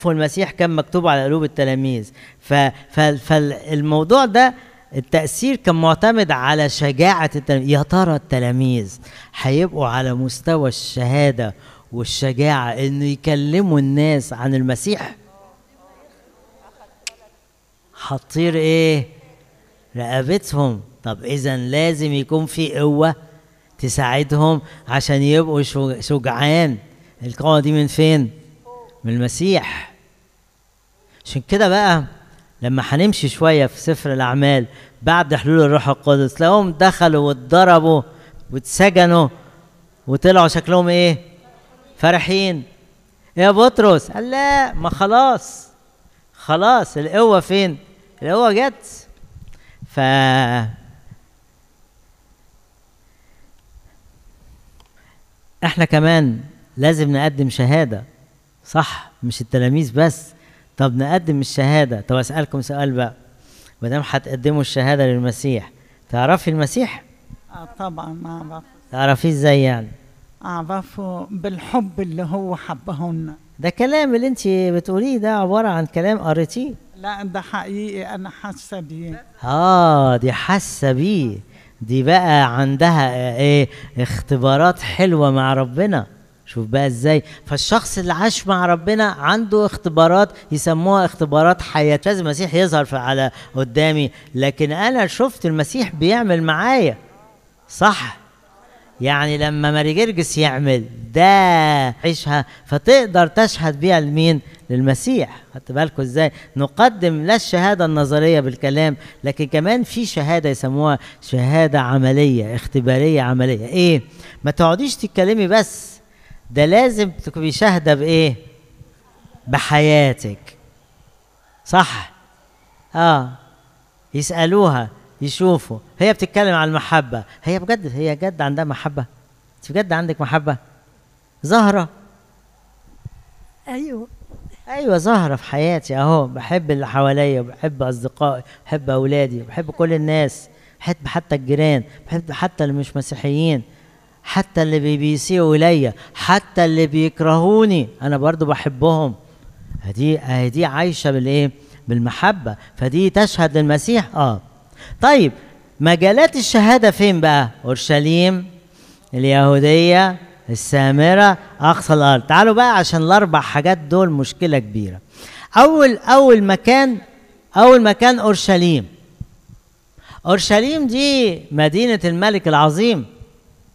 والمسيح كان مكتوب على قلوب التلاميذ ف... ف... فالموضوع ده التأثير كان معتمد على شجاعة التلاميذ يا ترى التلاميذ هيبقوا على مستوى الشهادة والشجاعة إنه يكلموا الناس عن المسيح هتطير إيه رقبتهم طب إذا لازم يكون في قوة تساعدهم عشان يبقوا شجعان القوة دي من فين؟ من المسيح عشان كده بقى لما هنمشي شوية في سفر الأعمال بعد حلول الروح القدس تلاقيهم دخلوا واتضربوا واتسجنوا وطلعوا شكلهم ايه؟ فرحين يا بطرس قال لا ما خلاص خلاص القوة فين؟ القوة جت ف احنا كمان لازم نقدم شهادة صح مش التلاميذ بس طب نقدم الشهادة طب أسألكم سؤال بقى ما دام هتقدموا الشهادة للمسيح تعرفي المسيح؟ اه طبعا ما اعرف تعرفيه ازاي يعني؟ اعرفه بالحب اللي هو حبه لنا ده كلام اللي انت بتقوليه ده عبارة عن كلام قريتيه لا ده حقيقي انا حاسه بيه اه دي حاسة بيه دي بقى عندها ايه اختبارات حلوة مع ربنا شوف بقى ازاي فالشخص اللي عاش مع ربنا عنده اختبارات يسموها اختبارات حياة لازم المسيح يظهر في على قدامي لكن انا شفت المسيح بيعمل معايا صح يعني لما ماري جرجس يعمل ده عيشها فتقدر تشهد بيها لمين للمسيح خدت بالكم ازاي نقدم لا الشهاده النظريه بالكلام لكن كمان في شهاده يسموها شهاده عمليه اختباريه عمليه ايه ما تقعديش تتكلمي بس ده لازم تكوني شاهده بايه بحياتك صح اه يسالوها يشوفوا هي بتتكلم عن المحبه هي بجد هي جد عندها محبه انت بجد عندك محبه زهره ايوه ايوه زهره في حياتي اهو بحب اللي حواليا وبحب اصدقائي بحب اولادي بحب كل الناس بحب حتى الجيران بحب حتى اللي مش مسيحيين حتى اللي بي- بيسيئوا الي حتى اللي بيكرهوني انا برضو بحبهم دي اهي دي عايشه بالايه بالمحبه فدي تشهد للمسيح اه طيب مجالات الشهاده فين بقى اورشليم اليهوديه السامره اقصى الارض تعالوا بقى عشان الاربع حاجات دول مشكله كبيره اول اول مكان اول مكان اورشليم اورشليم دي مدينه الملك العظيم